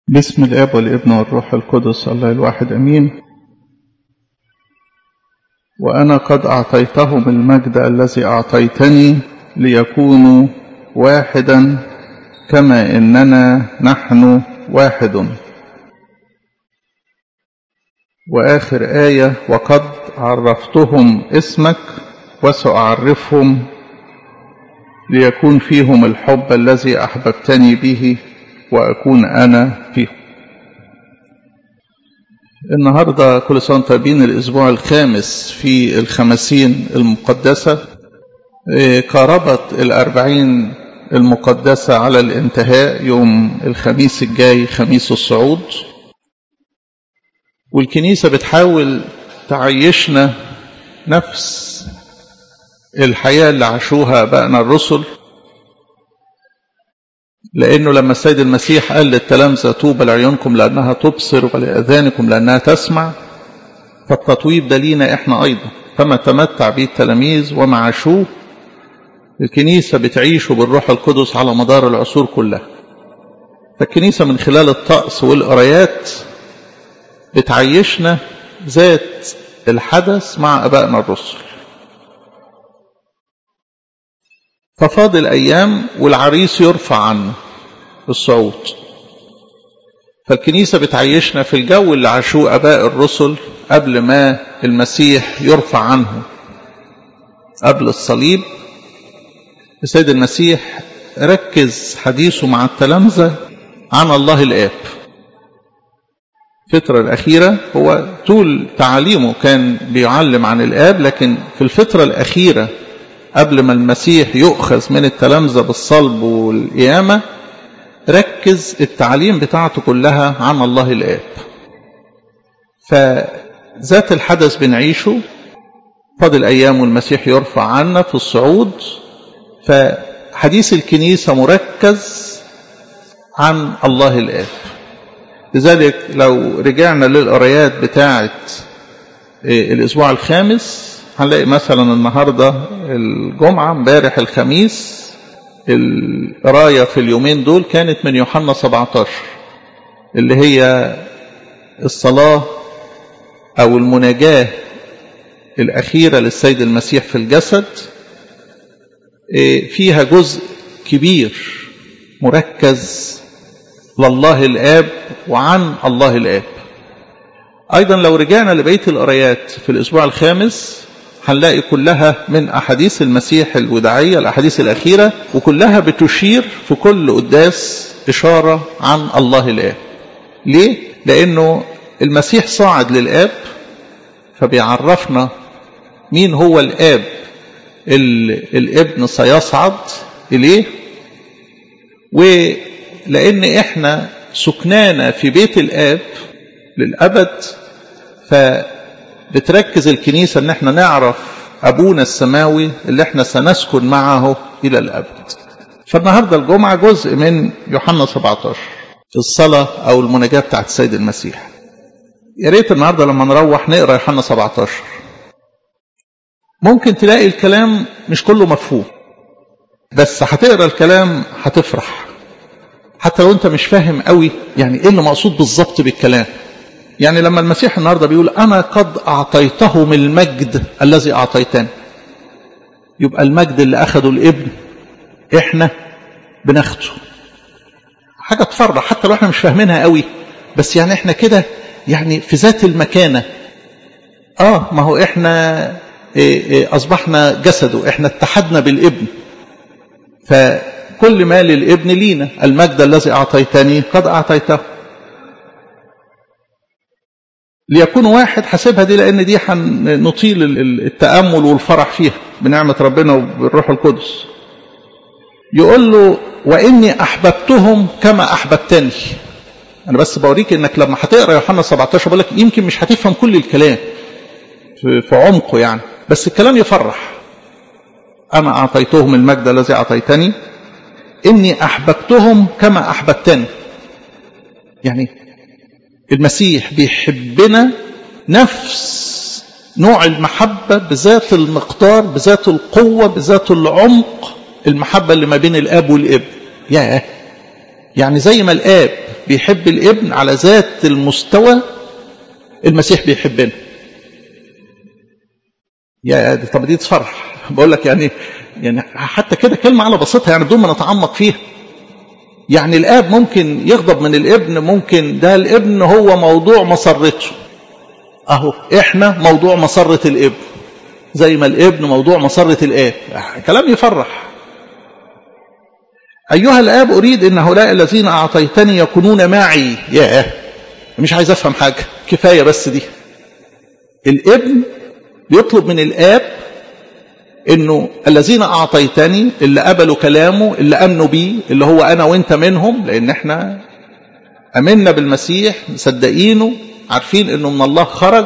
بسم الاب والابن والروح القدس الله الواحد امين وانا قد اعطيتهم المجد الذي اعطيتني ليكونوا واحدا كما اننا نحن واحد واخر ايه وقد عرفتهم اسمك وساعرفهم ليكون فيهم الحب الذي احببتني به وأكون أنا فيهم النهاردة كل سنة طيبين الأسبوع الخامس في الخمسين المقدسة قاربت الأربعين المقدسة على الانتهاء يوم الخميس الجاي خميس الصعود والكنيسة بتحاول تعيشنا نفس الحياة اللي عاشوها أبائنا الرسل لأنه لما السيد المسيح قال للتلامذة طوبى لعيونكم لأنها تبصر ولأذانكم لأنها تسمع فالتطويب ده لينا إحنا أيضا فما تمتع به التلاميذ وما عاشوه الكنيسة بتعيشه بالروح القدس على مدار العصور كلها فالكنيسة من خلال الطقس والقرايات بتعيشنا ذات الحدث مع أبائنا الرسل ففاضل أيام والعريس يرفع عنه الصعود فالكنيسة بتعيشنا في الجو اللي عاشوه أباء الرسل قبل ما المسيح يرفع عنه قبل الصليب السيد المسيح ركز حديثه مع التلامذة عن الله الآب الفترة الأخيرة هو طول تعاليمه كان بيعلم عن الآب لكن في الفترة الأخيرة قبل ما المسيح يؤخذ من التلامذة بالصلب والقيامة ركز التعليم بتاعته كلها عن الله الآب فذات الحدث بنعيشه فاضل أيام والمسيح يرفع عنا في الصعود فحديث الكنيسة مركز عن الله الآب لذلك لو رجعنا للقرايات بتاعة الأسبوع الخامس هنلاقي مثلا النهارده الجمعه امبارح الخميس القرايه في اليومين دول كانت من يوحنا 17 اللي هي الصلاه او المناجاه الاخيره للسيد المسيح في الجسد فيها جزء كبير مركز لله الاب وعن الله الاب ايضا لو رجعنا لبيت القرايات في الاسبوع الخامس هنلاقي كلها من أحاديث المسيح الوداعية الأحاديث الأخيرة وكلها بتشير في كل قداس إشارة عن الله الآب ليه؟ لأنه المسيح صاعد للآب فبيعرفنا مين هو الآب الابن سيصعد إليه ولأن إحنا سكنانا في بيت الآب للأبد ف بتركز الكنيسة ان احنا نعرف ابونا السماوي اللي احنا سنسكن معه الى الابد فالنهاردة الجمعة جزء من يوحنا 17 الصلاة او المناجاة بتاعت السيد المسيح يا ريت النهاردة لما نروح نقرأ يوحنا 17 ممكن تلاقي الكلام مش كله مفهوم بس هتقرا الكلام هتفرح حتى لو انت مش فاهم قوي يعني ايه اللي مقصود بالظبط بالكلام يعني لما المسيح النهارده بيقول انا قد اعطيتهم المجد الذي اعطيتني يبقى المجد اللي اخده الابن احنا بناخده حاجه تفرح حتى لو احنا مش فاهمينها قوي بس يعني احنا كده يعني في ذات المكانه اه ما هو احنا إيه إيه اصبحنا جسده احنا اتحدنا بالابن فكل ما للابن لينا المجد الذي اعطيتني قد اعطيته ليكون واحد حاسبها دي لان دي هنطيل التامل والفرح فيها بنعمه ربنا وبالروح القدس يقول له واني احببتهم كما احببتني انا بس بوريك انك لما هتقرا يوحنا 17 بقول لك يمكن مش هتفهم كل الكلام في عمقه يعني بس الكلام يفرح انا اعطيتهم المجد الذي اعطيتني اني احببتهم كما احببتني يعني المسيح بيحبنا نفس نوع المحبة بذات المقدار بذات القوة بذات العمق المحبة اللي ما بين الأب والابن ياه يعني زي ما الآب بيحب الابن على ذات المستوى المسيح بيحبنا يا طب دي تفرح بقول لك يعني يعني حتى كده كلمة على بسيطها يعني بدون ما نتعمق فيها يعني الآب ممكن يغضب من الابن ممكن ده الابن هو موضوع مسرته أهو إحنا موضوع مسرة الابن زي ما الابن موضوع مسرة الآب كلام يفرح أيها الآب أريد أن هؤلاء الذين أعطيتني يكونون معي ياه مش عايز أفهم حاجة كفاية بس دي الابن بيطلب من الآب انه الذين اعطيتني اللي قبلوا كلامه اللي امنوا بيه اللي هو انا وانت منهم لان احنا امنا بالمسيح مصدقينه عارفين انه من الله خرج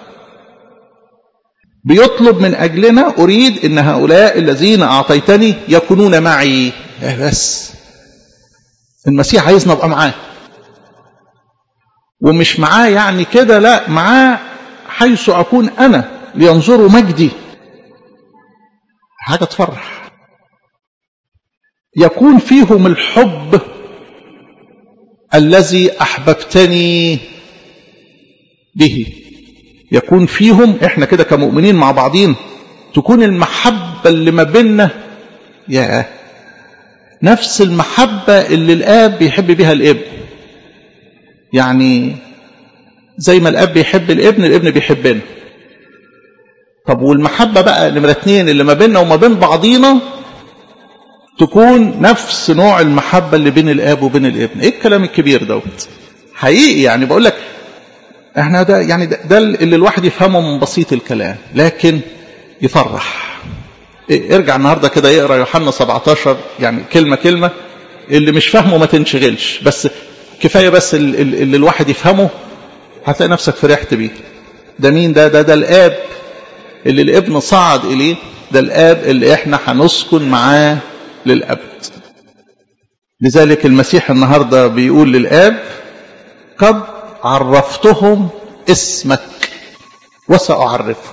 بيطلب من اجلنا اريد ان هؤلاء الذين اعطيتني يكونون معي بس المسيح عايزنا ابقى معاه ومش معاه يعني كده لا معاه حيث اكون انا لينظروا مجدي حاجة تفرح يكون فيهم الحب الذي أحببتني به يكون فيهم احنا كده كمؤمنين مع بعضين تكون المحبة اللي ما بيننا يا نفس المحبة اللي الآب بيحب بها الابن يعني زي ما الآب بيحب الابن الابن بيحبنا طب والمحبة بقى نمرة اتنين اللي ما بيننا وما بين بعضينا تكون نفس نوع المحبة اللي بين الآب وبين الابن ايه الكلام الكبير دوت حقيقي يعني بقول لك احنا ده يعني ده, ده اللي الواحد يفهمه من بسيط الكلام لكن يفرح إيه ارجع النهارده كده يقرا يوحنا 17 يعني كلمه كلمه اللي مش فاهمه ما تنشغلش بس كفايه بس اللي, اللي الواحد يفهمه هتلاقي نفسك فرحت بيه ده مين ده ده ده الاب اللي الابن صعد إليه ده الآب اللي إحنا هنسكن معاه للأبد لذلك المسيح النهاردة بيقول للآب قد عرفتهم اسمك وسأعرفهم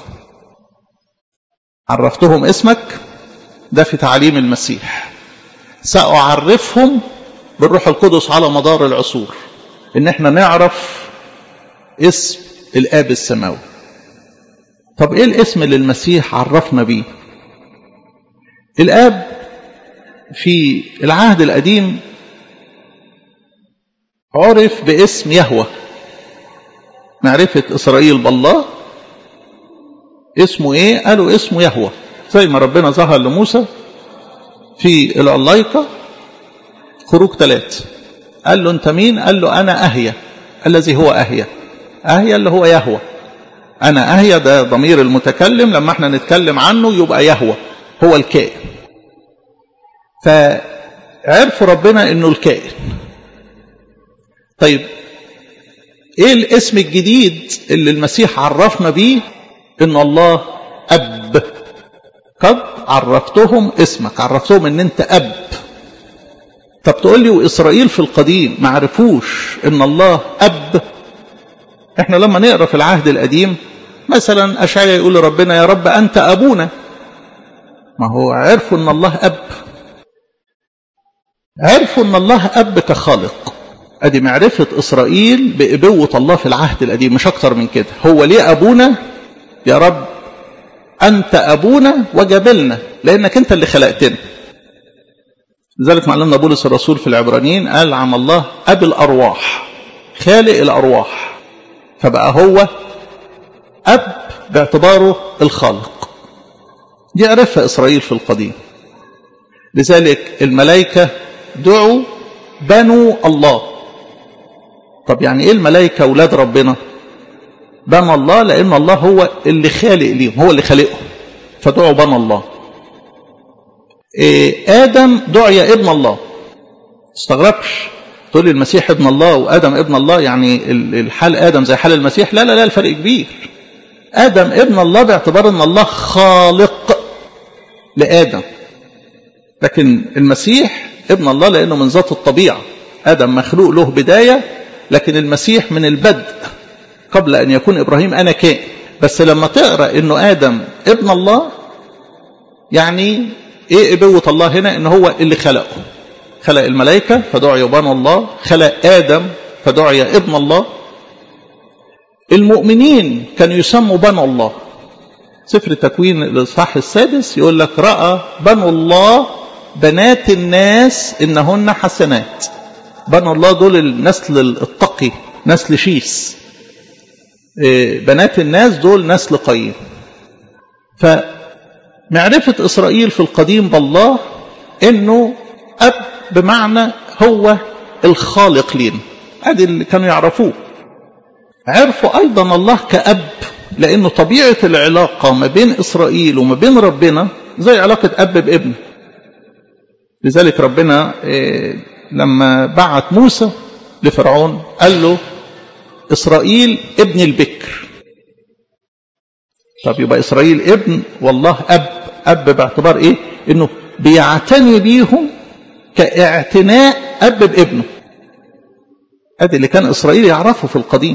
عرفتهم اسمك ده في تعليم المسيح سأعرفهم بالروح القدس على مدار العصور ان احنا نعرف اسم الآب السماوي طب ايه الاسم اللي المسيح عرفنا بيه الاب في العهد القديم عرف باسم يهوى معرفة إسرائيل بالله اسمه ايه قالوا اسمه يهوى زي ما ربنا ظهر لموسى في العلايقة خروج ثلاث قال له انت مين قال له انا اهيا الذي هو اهيا اهيا اللي هو يهوى أنا أهيا ده ضمير المتكلم لما احنا نتكلم عنه يبقى يهوى هو الكائن فعرفوا ربنا انه الكائن طيب ايه الاسم الجديد اللي المسيح عرفنا بيه ان الله اب قد عرفتهم اسمك عرفتهم ان انت اب طب تقول لي واسرائيل في القديم ما عرفوش ان الله اب احنا لما نقرا في العهد القديم مثلا اشعيا يقول لربنا يا رب انت ابونا ما هو عرفوا ان الله اب عرفوا ان الله اب كخالق ادي معرفه اسرائيل بابوه الله في العهد القديم مش اكتر من كده هو ليه ابونا يا رب انت ابونا وجبلنا لانك انت اللي خلقتنا لذلك معلمنا بولس الرسول في العبرانيين قال عن الله اب الارواح خالق الارواح فبقى هو أب باعتباره الخالق دي عرفها إسرائيل في القديم لذلك الملائكة دعوا بنوا الله طب يعني إيه الملائكة أولاد ربنا بنى الله لأن الله هو اللي خالق ليهم هو اللي خالقهم فدعوا بنى الله إيه آدم دعي ابن الله استغربش تقول لي المسيح ابن الله وآدم ابن الله يعني الحال آدم زي حال المسيح لا لا لا الفرق كبير آدم ابن الله باعتبار أن الله خالق لآدم لكن المسيح ابن الله لأنه من ذات الطبيعة آدم مخلوق له بداية لكن المسيح من البدء قبل أن يكون إبراهيم أنا كائن بس لما تقرأ أنه آدم ابن الله يعني إيه إبوة الله هنا إن هو اللي خلقه خلق الملائكة فدعي بنو الله خلق آدم فدعي ابن الله المؤمنين كانوا يسموا بنو الله سفر التكوين الإصحاح السادس يقول لك رأى بنو الله بنات الناس إنهن حسنات بنو الله دول النسل التقي نسل شيس بنات الناس دول نسل قيم فمعرفة إسرائيل في القديم بالله إنه أب بمعنى هو الخالق لنا ادي اللي كانوا يعرفوه عرفوا ايضا الله كاب لانه طبيعه العلاقه ما بين اسرائيل وما بين ربنا زي علاقه اب بابنه لذلك ربنا لما بعت موسى لفرعون قال له اسرائيل ابن البكر طب يبقى اسرائيل ابن والله اب اب باعتبار ايه انه بيعتني بيهم كاعتناء اب بابنه ادي اللي كان اسرائيل يعرفه في القديم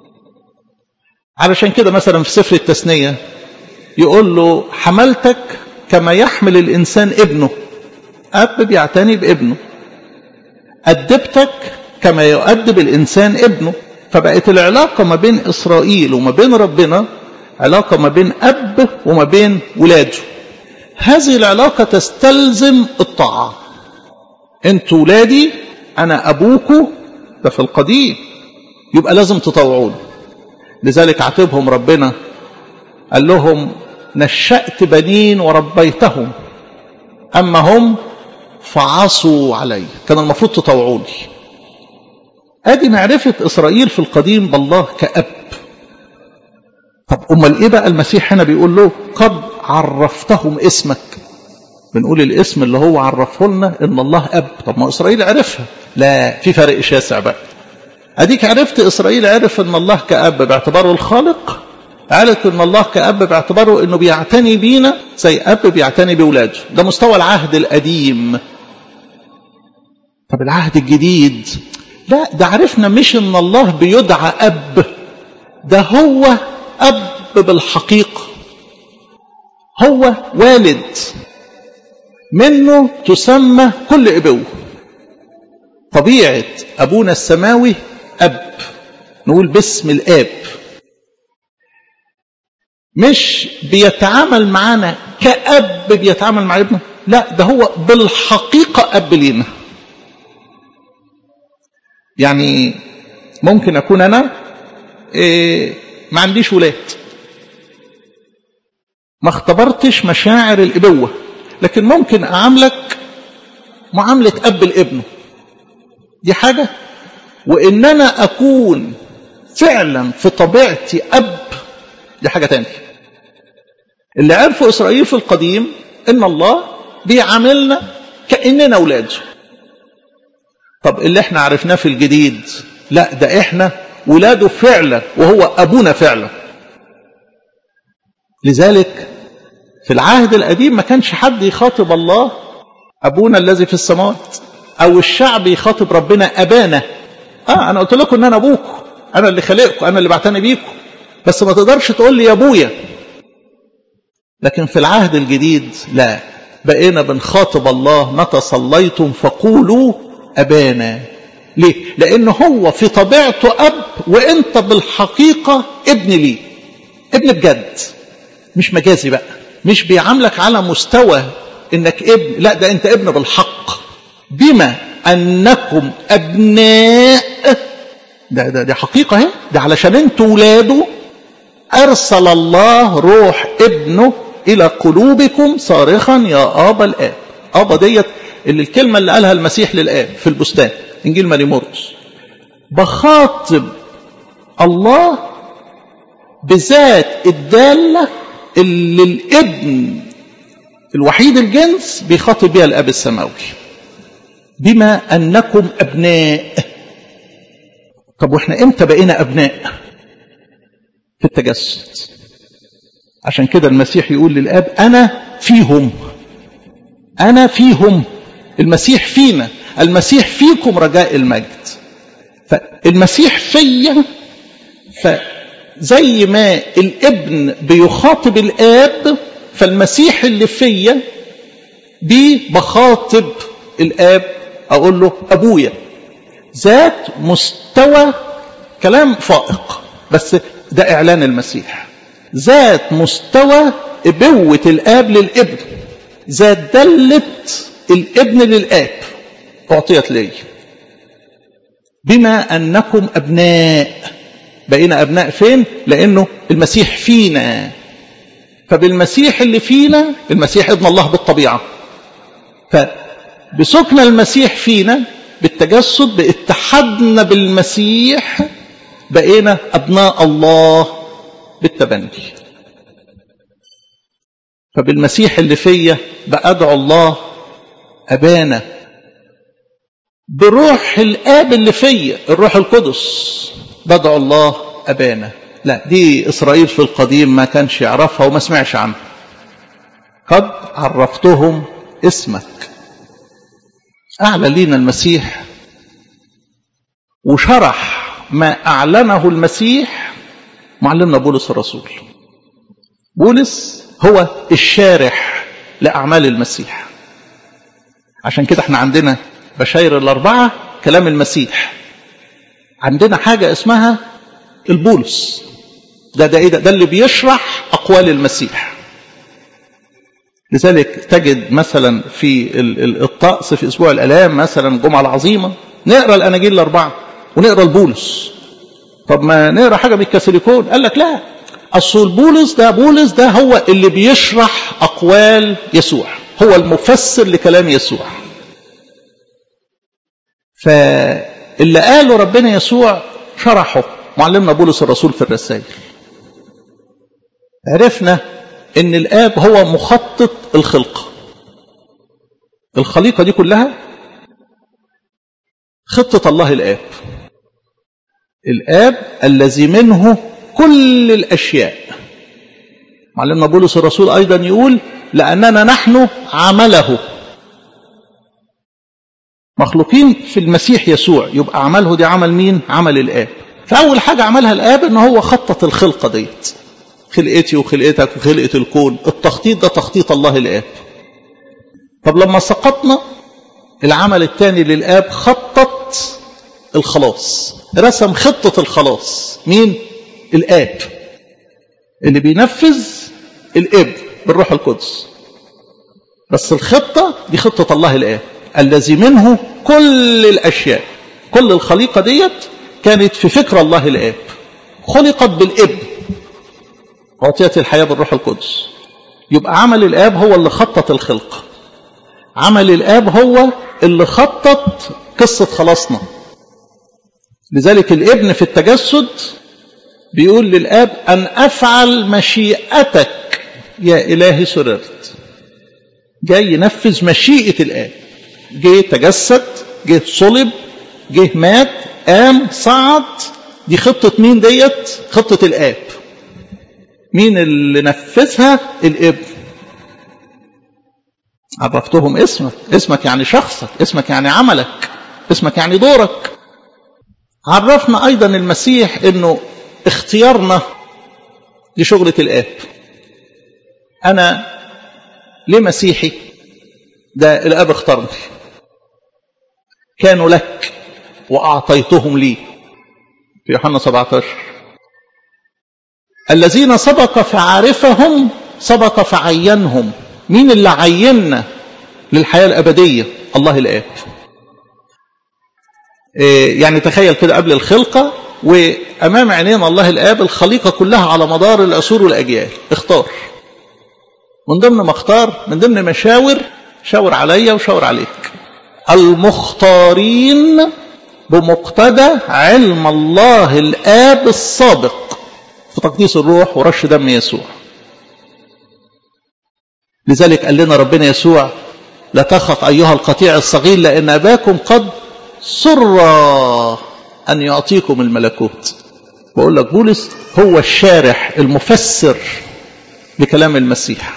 علشان كده مثلا في سفر التثنيه يقول له حملتك كما يحمل الانسان ابنه اب بيعتني بابنه ادبتك كما يؤدب الانسان ابنه فبقت العلاقه ما بين اسرائيل وما بين ربنا علاقه ما بين اب وما بين ولاده هذه العلاقه تستلزم الطاعه انتوا ولادي انا ابوكوا ده في القديم يبقى لازم تطوعون لذلك عاتبهم ربنا قال لهم نشأت بنين وربيتهم أما هم فعصوا علي كان المفروض تطوعوني ادي معرفة إسرائيل في القديم بالله كأب طب أمال إيه بقى المسيح هنا بيقول له قد عرفتهم اسمك بنقول الاسم اللي هو عرفه لنا ان الله اب طب ما اسرائيل عرفها لا في فرق شاسع بقى اديك عرفت اسرائيل عرف ان الله كاب باعتباره الخالق عرف ان الله كاب باعتباره انه بيعتني بينا زي اب بيعتني باولاده ده مستوى العهد القديم طب العهد الجديد لا ده عرفنا مش ان الله بيدعى اب ده هو اب بالحقيقه هو والد منه تسمى كل ابوه طبيعه ابونا السماوي اب نقول باسم الاب مش بيتعامل معانا كاب بيتعامل مع ابنه لا ده هو بالحقيقه اب لينا يعني ممكن اكون انا إيه ما عنديش ولاد ما اختبرتش مشاعر الابوه لكن ممكن اعاملك معامله اب لابنه دي حاجه وان انا اكون فعلا في طبيعتي اب دي حاجه تانية اللي عرفوا اسرائيل في القديم ان الله بيعاملنا كاننا اولاده طب اللي احنا عرفناه في الجديد لا ده احنا ولاده فعلا وهو ابونا فعلا لذلك في العهد القديم ما كانش حد يخاطب الله ابونا الذي في السماوات او الشعب يخاطب ربنا ابانا اه انا قلت لكم ان انا ابوكم انا اللي خلقكم انا اللي بعتني بيكم بس ما تقدرش تقول لي يا ابويا لكن في العهد الجديد لا بقينا بنخاطب الله متى صليتم فقولوا ابانا ليه لان هو في طبيعته اب وانت بالحقيقه ابن ليه ابن بجد مش مجازي بقى مش بيعاملك على مستوى انك ابن لا ده انت ابن بالحق بما انكم ابناء ده ده دي حقيقه اهي ده علشان انتوا ولاده ارسل الله روح ابنه الى قلوبكم صارخا يا ابا الاب ابا ديت اللي الكلمه اللي قالها المسيح للاب في البستان انجيل ماري مرقس بخاطب الله بذات الداله اللي الابن الوحيد الجنس بيخاطب بها الاب السماوي بما انكم ابناء طب واحنا امتى بقينا ابناء في التجسد عشان كده المسيح يقول للاب انا فيهم انا فيهم المسيح فينا المسيح فيكم رجاء المجد فالمسيح فيا فزي ما الابن بيخاطب الاب فالمسيح اللي فيا بيه بخاطب الاب اقول له ابويا ذات مستوى كلام فائق بس ده اعلان المسيح ذات مستوى ابوة الاب للابن ذات دلة الابن للاب اعطيت لي بما انكم ابناء بقينا ابناء فين لانه المسيح فينا فبالمسيح اللي فينا المسيح ابن الله بالطبيعه فبسكن المسيح فينا بالتجسد باتحادنا بالمسيح بقينا ابناء الله بالتبني فبالمسيح اللي فيا بأدعو الله أبانا بروح الآب اللي فيا الروح القدس بدعو الله أبانا لا دي إسرائيل في القديم ما كانش يعرفها وما سمعش عنها قد عرفتهم اسمك أعلى لينا المسيح وشرح ما أعلنه المسيح معلمنا بولس الرسول بولس هو الشارح لأعمال المسيح عشان كده احنا عندنا بشاير الأربعة كلام المسيح عندنا حاجة اسمها البولس ده ده ايه ده, ده اللي بيشرح أقوال المسيح لذلك تجد مثلا في الطقس في أسبوع الآلام مثلا الجمعة العظيمة نقرأ الأناجيل الأربعة ونقرأ البولس طب ما نقرأ حاجة بالكاثوليكون قال لك لا أصل بولس ده بولس ده هو اللي بيشرح أقوال يسوع هو المفسر لكلام يسوع فاللي قاله ربنا يسوع شرحه معلمنا بولس الرسول في الرسائل عرفنا ان الاب هو مخطط الخلقة الخليقة دي كلها خطة الله الاب الاب الذي منه كل الاشياء معلمنا بولس الرسول ايضا يقول لاننا نحن عمله مخلوقين في المسيح يسوع يبقى عمله دي عمل مين عمل الاب فاول حاجه عملها الاب ان هو خطط الخلقه ديت خلقتي وخلقتك وخلقه الكون التخطيط ده تخطيط الله الاب طب لما سقطنا العمل الثاني للاب خطط الخلاص رسم خطه الخلاص مين الاب اللي بينفذ الابن بالروح القدس بس الخطه دي خطه الله الاب الذي منه كل الاشياء كل الخليقه ديت كانت في فكر الله الاب خلقت بالابن أعطيت الحياة بالروح القدس يبقى عمل الآب هو اللي خطط الخلق عمل الآب هو اللي خطط قصة خلاصنا لذلك الابن في التجسد بيقول للآب أن أفعل مشيئتك يا إلهي سررت جاي ينفذ مشيئة الآب جه تجسد جه صلب جه مات قام صعد دي خطة مين ديت خطة الآب مين اللي نفذها الابن عرفتهم اسمك اسمك يعني شخصك اسمك يعني عملك اسمك يعني دورك عرفنا ايضا المسيح انه اختيارنا لشغلة الاب انا ليه مسيحي ده الاب اختارني كانوا لك واعطيتهم لي في يوحنا 17 الذين سبق فعرفهم سبق فعينهم مين اللي عيننا للحياة الأبدية الله الآب إيه يعني تخيل كده قبل الخلقة وأمام عينين الله الآب الخليقة كلها على مدار العصور والأجيال اختار من ضمن ما اختار من ضمن مشاور شاور عليا وشاور عليك المختارين بمقتضى علم الله الآب السابق في تقديس الروح ورش دم يسوع لذلك قال لنا ربنا يسوع لا تخف أيها القطيع الصغير لأن أباكم قد سر أن يعطيكم الملكوت بقول لك بولس هو الشارح المفسر لكلام المسيح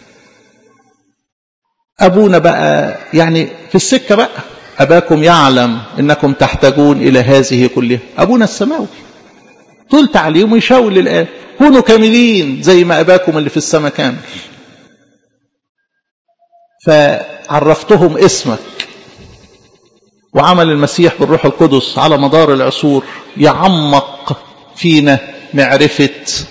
أبونا بقى يعني في السكة بقى أباكم يعلم إنكم تحتاجون إلى هذه كلها أبونا السماوي طول تعليمه يشاور للآب كونوا كاملين زي ما أباكم اللي في السماء كامل فعرفتهم اسمك وعمل المسيح بالروح القدس على مدار العصور يعمق فينا معرفة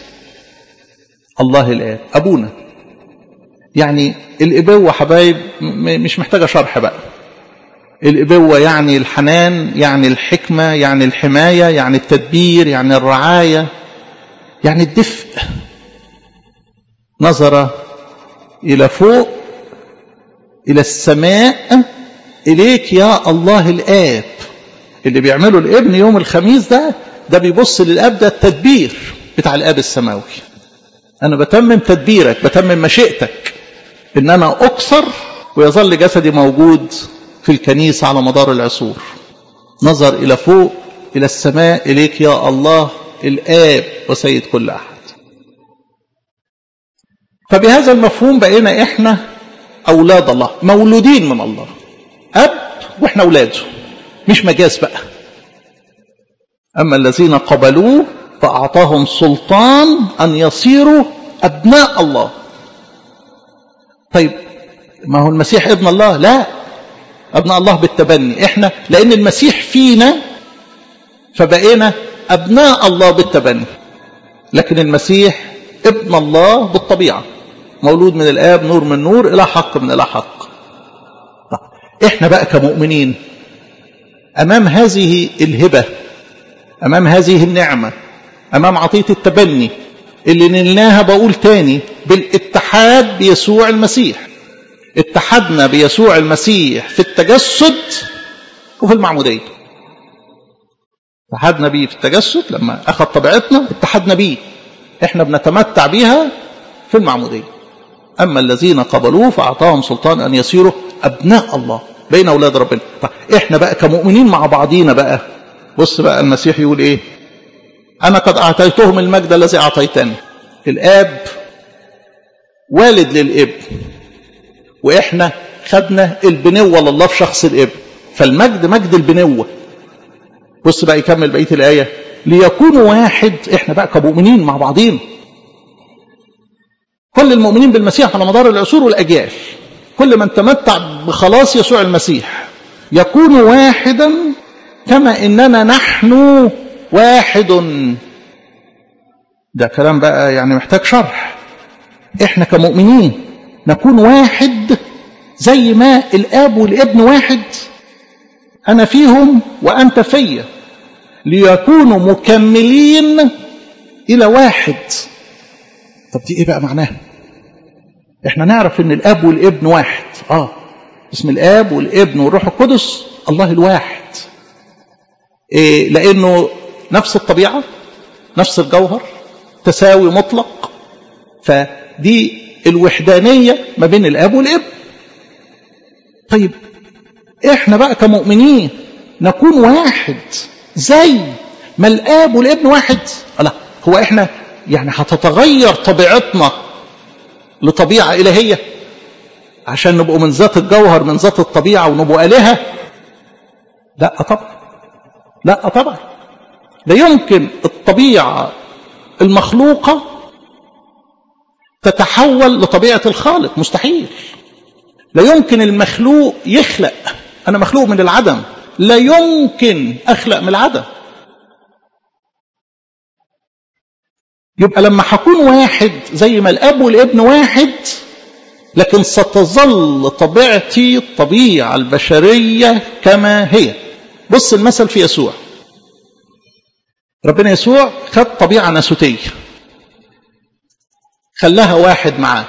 الله الآب أبونا يعني الإبوة حبايب مش محتاجة شرح بقى الإبوة يعني الحنان يعني الحكمة يعني الحماية يعني التدبير يعني الرعاية يعني الدفء نظر إلى فوق إلى السماء إليك يا الله الآب اللي بيعمله الابن يوم الخميس ده ده بيبص للآب ده التدبير بتاع الآب السماوي أنا بتمم تدبيرك بتمم مشيئتك إن أنا أكثر ويظل جسدي موجود في الكنيسة على مدار العصور نظر إلى فوق إلى السماء إليك يا الله الآب وسيد كل أحد فبهذا المفهوم بقينا إحنا أولاد الله مولودين من الله أب وإحنا أولاده مش مجاز بقى أما الذين قبلوه فأعطاهم سلطان أن يصيروا أبناء الله طيب ما هو المسيح ابن الله لا أبناء الله بالتبني إحنا لأن المسيح فينا فبقينا أبناء الله بالتبني لكن المسيح ابن الله بالطبيعة مولود من الآب نور من نور إلى حق من إلى حق طيب. إحنا بقى كمؤمنين أمام هذه الهبة أمام هذه النعمة أمام عطية التبني اللي نلناها بقول تاني بالاتحاد بيسوع المسيح اتحدنا بيسوع المسيح في التجسد وفي المعمودية اتحدنا بيه في التجسد لما أخذ طبيعتنا اتحدنا بيه احنا بنتمتع بيها في المعمودية أما الذين قبلوه فأعطاهم سلطان أن يصيروا أبناء الله بين أولاد ربنا طيب احنا بقى كمؤمنين مع بعضينا بقى بص بقى المسيح يقول ايه أنا قد أعطيتهم المجد الذي أعطيتني الآب والد للابن وإحنا خدنا البنوة لله في شخص الابن فالمجد مجد البنوة بص بقى يكمل بقية الآية ليكونوا واحد إحنا بقى كمؤمنين مع بعضين كل المؤمنين بالمسيح على مدار العصور والأجيال كل من تمتع بخلاص يسوع المسيح يكون واحدا كما إننا نحن واحد ده كلام بقى يعني محتاج شرح احنا كمؤمنين نكون واحد زي ما الاب والابن واحد انا فيهم وانت فيا ليكونوا مكملين الى واحد طب دي ايه بقى معناها احنا نعرف ان الاب والابن واحد اه اسم الاب والابن والروح القدس الله الواحد إيه لانه نفس الطبيعة نفس الجوهر تساوي مطلق فدي الوحدانية ما بين الأب والابن طيب احنا بقى كمؤمنين نكون واحد زي ما الآب والابن واحد لا هو احنا يعني هتتغير طبيعتنا لطبيعة إلهية عشان نبقوا من ذات الجوهر من ذات الطبيعة ونبقوا آلهة لا طبعا لا طبعا لا يمكن الطبيعة المخلوقة تتحول لطبيعة الخالق مستحيل لا يمكن المخلوق يخلق أنا مخلوق من العدم لا يمكن أخلق من العدم يبقى لما هكون واحد زي ما الأب والابن واحد لكن ستظل طبيعتي الطبيعة البشرية كما هي بص المثل في يسوع ربنا يسوع خد طبيعة ناسوتية خلاها واحد معاه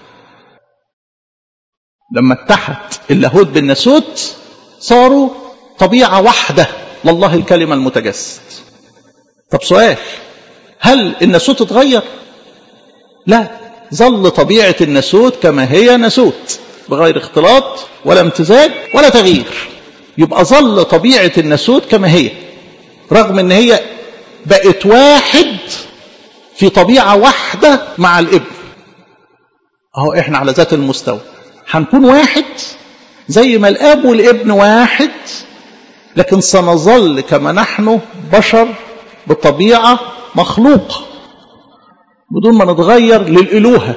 لما اتحد اللاهوت بالناسوت صاروا طبيعة واحدة لله الكلمة المتجسد طب سؤال هل الناسوت اتغير لا ظل طبيعة الناسوت كما هي ناسوت بغير اختلاط ولا امتزاج ولا تغيير يبقى ظل طبيعة الناسوت كما هي رغم ان هي بقت واحد في طبيعة واحدة مع الابن اهو احنا على ذات المستوى هنكون واحد زي ما الاب والابن واحد لكن سنظل كما نحن بشر بطبيعة مخلوقة بدون ما نتغير للإلوهة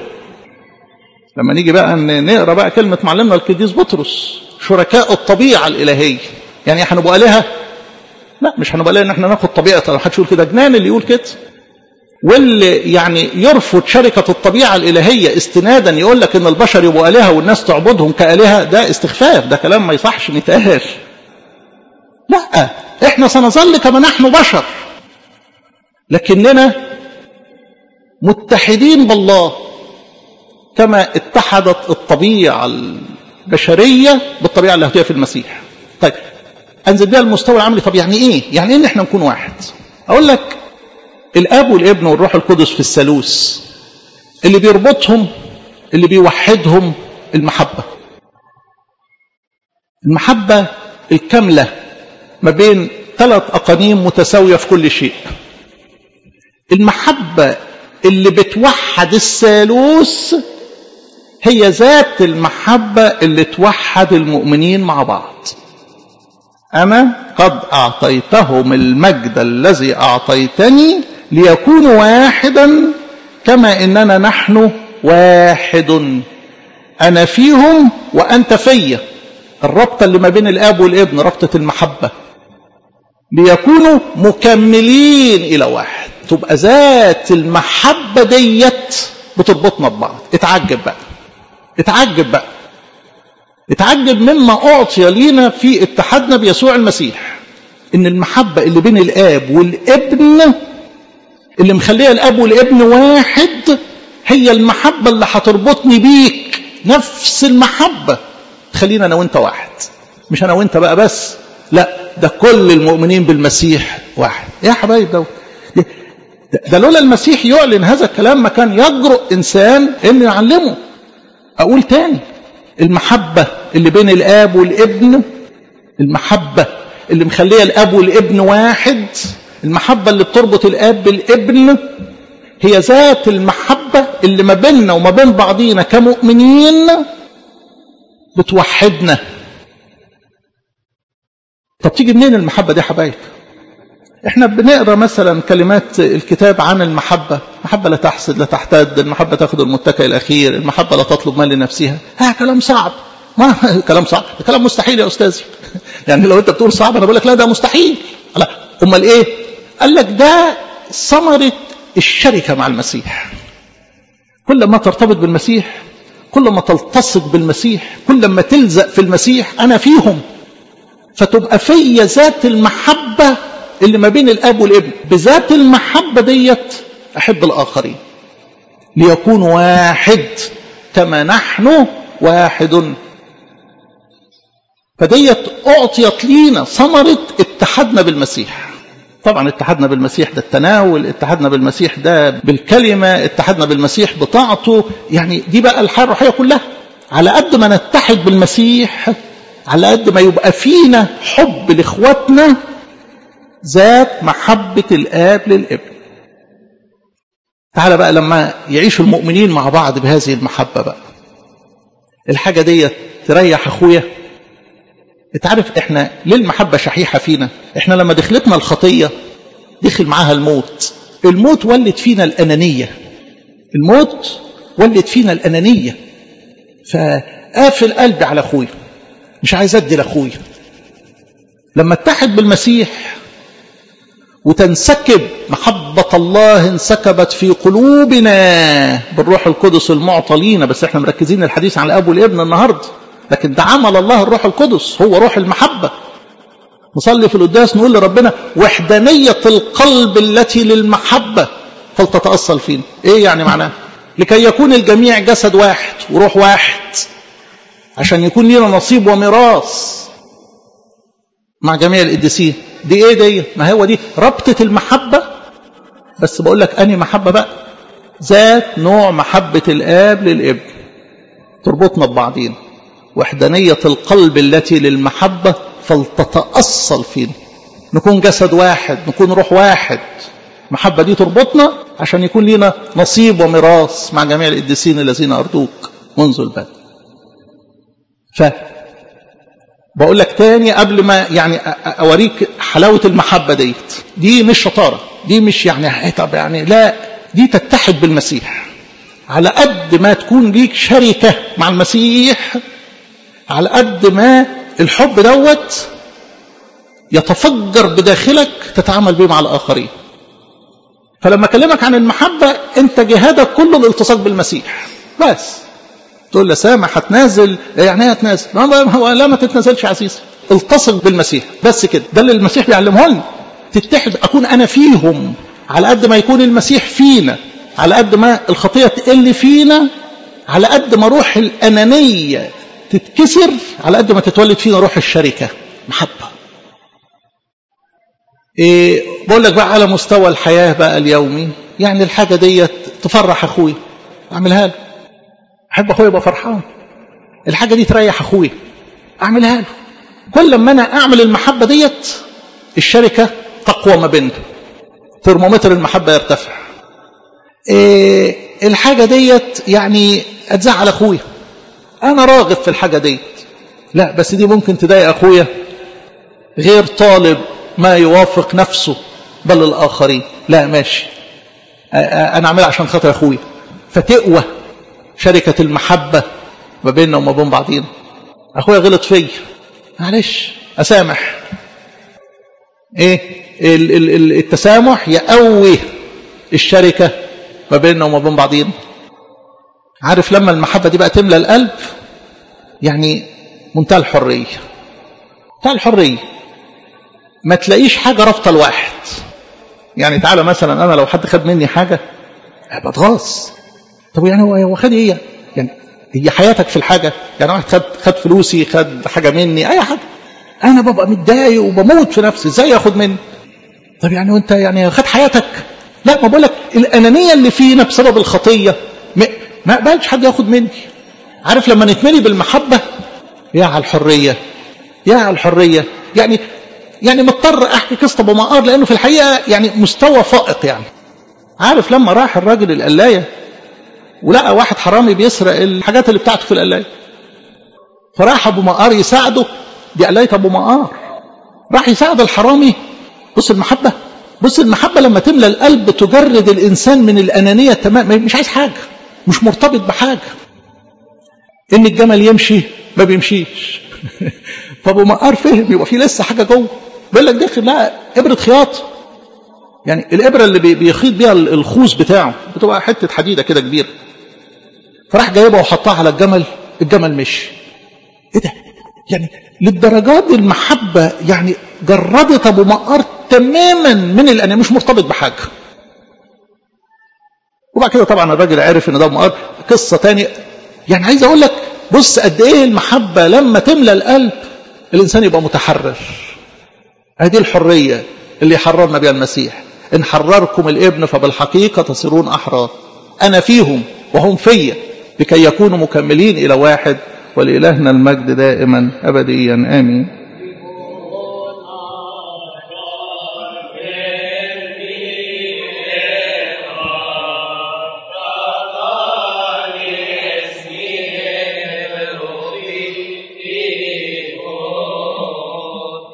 لما نيجي بقى نقرا بقى كلمة معلمنا القديس بطرس شركاء الطبيعة الإلهية يعني هنبقى آلهة لا مش هنبقى آلهة ان احنا ناخد طبيعة ما حدش يقول كده جنان اللي يقول كده واللي يعني يرفض شركة الطبيعة الإلهية استنادا يقول لك ان البشر يبقوا آلهة والناس تعبدهم كآلهة ده استخفاف ده كلام ما يصحش نتقال لا احنا سنظل كما نحن بشر لكننا متحدين بالله كما اتحدت الطبيعة البشرية بالطبيعة اللاهوتية في المسيح طيب انزل بيها المستوى العملي طب يعني ايه يعني ايه ان احنا نكون واحد اقول لك الاب والابن والروح القدس في الثالوث اللي بيربطهم اللي بيوحدهم المحبة المحبة الكاملة ما بين ثلاث أقانيم متساوية في كل شيء المحبة اللي بتوحد الثالوث هي ذات المحبة اللي توحد المؤمنين مع بعض أنا قد أعطيتهم المجد الذي أعطيتني ليكونوا واحدا كما إننا نحن واحد أنا فيهم وأنت فيا الربطة اللي ما بين الآب والابن ربطة المحبة ليكونوا مكملين إلى واحد تبقى ذات المحبة ديت بتربطنا ببعض اتعجب بقى اتعجب بقى اتعجب مما أعطي لينا في اتحادنا بيسوع المسيح ان المحبة اللي بين الآب والابن اللي مخليها الآب والابن واحد هي المحبة اللي هتربطني بيك نفس المحبة تخلينا أنا وأنت واحد مش أنا وأنت بقى بس لا ده كل المؤمنين بالمسيح واحد يا حبايب ده ده لولا المسيح يعلن هذا الكلام ما كان يجرؤ إنسان إن يعلمه أقول تاني المحبة اللي بين الآب والابن المحبة اللي مخليها الآب والابن واحد المحبة اللي بتربط الآب بالابن هي ذات المحبة اللي ما بيننا وما بين بعضينا كمؤمنين بتوحدنا طب تيجي منين المحبة دي يا حبايب احنا بنقرا مثلا كلمات الكتاب عن المحبة المحبة لا تحسد لا تحتد المحبة تاخذ المتكئ الأخير المحبة لا تطلب مال لنفسها ها كلام صعب ما كلام صعب ده كلام مستحيل يا أستاذي يعني لو أنت بتقول صعب أنا بقول لك لا ده مستحيل لا أمال إيه قال لك ده ثمرة الشركة مع المسيح كل ما ترتبط بالمسيح كل ما تلتصق بالمسيح كل ما تلزق في المسيح أنا فيهم فتبقى في ذات المحبة اللي ما بين الاب والابن بذات المحبه ديت احب الاخرين ليكون واحد كما نحن واحد فديت اعطيت لينا ثمره اتحادنا بالمسيح طبعا اتحادنا بالمسيح ده التناول اتحادنا بالمسيح ده بالكلمه اتحادنا بالمسيح بطاعته يعني دي بقى الحياه الروحيه كلها على قد ما نتحد بالمسيح على قد ما يبقى فينا حب لاخواتنا ذات محبة الآب للابن تعالى بقى لما يعيش المؤمنين مع بعض بهذه المحبة بقى الحاجة دي تريح أخويا تعرف احنا ليه المحبة شحيحة فينا احنا لما دخلتنا الخطية دخل معاها الموت الموت ولد فينا الأنانية الموت ولد فينا الأنانية فقافل قلبي على أخويا مش عايز أدي لأخويا لما اتحد بالمسيح وتنسكب محبة الله انسكبت في قلوبنا بالروح القدس المعطى لينا بس احنا مركزين الحديث عن الاب والابن النهارده لكن ده عمل الله الروح القدس هو روح المحبة نصلي في القداس نقول لربنا وحدانية القلب التي للمحبة فلتتأصل فينا ايه يعني معناه لكي يكون الجميع جسد واحد وروح واحد عشان يكون لنا نصيب وميراث مع جميع القديسين دي ايه دي ما هو دي ربطة المحبة بس بقول لك اني محبة بقى ذات نوع محبة الاب للابن تربطنا ببعضين وحدانية القلب التي للمحبة فلتتأصل فينا نكون جسد واحد نكون روح واحد المحبة دي تربطنا عشان يكون لنا نصيب وميراث مع جميع القديسين الذين أرضوك منذ البدء ف بقول لك تاني قبل ما يعني اوريك حلاوه المحبه ديت دي مش شطاره دي مش يعني طب يعني لا دي تتحد بالمسيح على قد ما تكون ليك شركه مع المسيح على قد ما الحب دوت يتفجر بداخلك تتعامل به مع الآخرين فلما أكلمك عن المحبة أنت جهادك كله الالتصاق بالمسيح بس تقول له سامح هتنازل يعني ايه هتنازل هو لا ما تتنازلش يا عزيزي التصق بالمسيح بس كده ده اللي المسيح بيعلمه لنا تتحد اكون انا فيهم على قد ما يكون المسيح فينا على قد ما الخطيه تقل فينا على قد ما روح الانانيه تتكسر على قد ما تتولد فينا روح الشركه محبه إيه بقول لك بقى على مستوى الحياه بقى اليومي يعني الحاجه ديت تفرح اخويا اعملها له احب اخويا يبقى فرحان الحاجه دي تريح اخويا اعملها له كل ما انا اعمل المحبه ديت الشركه تقوى ما بيننا ترمومتر المحبه يرتفع إيه الحاجه ديت يعني اتزعل اخويا انا راغب في الحاجه ديت لا بس دي ممكن تضايق اخويا غير طالب ما يوافق نفسه بل الاخرين لا ماشي انا اعملها عشان خاطر اخويا فتقوى شركة المحبة ما بيننا وما بين بعضينا أخويا غلط فيا معلش أسامح إيه ال ال ال التسامح يقوي الشركة ما بيننا وما بين بعضينا عارف لما المحبة دي بقى تملى القلب يعني منتهى الحرية منتهى الحرية ما تلاقيش حاجة رابطة الواحد يعني تعالى مثلا أنا لو حد خد مني حاجة بتغاظ طب يعني هو هو خد ايه يعني هي حياتك في الحاجه يعني واحد خد خد فلوسي خد حاجه مني اي حاجه انا ببقى متضايق وبموت في نفسي ازاي ياخد مني طب يعني وانت يعني خد حياتك لا ما بقول لك الانانيه اللي فينا بسبب الخطيه ما قبلش حد ياخد مني عارف لما نتملي بالمحبه يا على الحريه يا على الحريه يعني يعني مضطر احكي قصه ابو مقار لانه في الحقيقه يعني مستوى فائق يعني عارف لما راح الراجل القلايه ولقى واحد حرامي بيسرق الحاجات اللي بتاعته في القلايه فراح ابو مقار يساعده دي قلايه ابو مقار راح يساعد الحرامي بص المحبه بص المحبه لما تملى القلب تجرد الانسان من الانانيه تمام مش عايز حاجه مش مرتبط بحاجه ان الجمل يمشي ما بيمشيش فابو مقار فهم يبقى في لسه حاجه جوه بيقول لك داخل لا ابره خياط يعني الابره اللي بيخيط بيها الخوص بتاعه بتبقى حته حديده كده كبيره فراح جايبها وحطها على الجمل الجمل مشي ايه ده يعني للدرجات دي المحبه يعني جردت ابو مقار تماما من الانانيه مش مرتبط بحاجه وبعد كده طبعا الراجل عرف ان ده ابو مقار قصه تانية يعني عايز اقول لك بص قد ايه المحبه لما تملى القلب الانسان يبقى متحرر هذه الحريه اللي حررنا بها المسيح إن حرركم الابن فبالحقيقة تصيرون أحرار أنا فيهم وهم فيا لكي يكونوا مكملين إلى واحد ولإلهنا المجد دائما أبديا آمين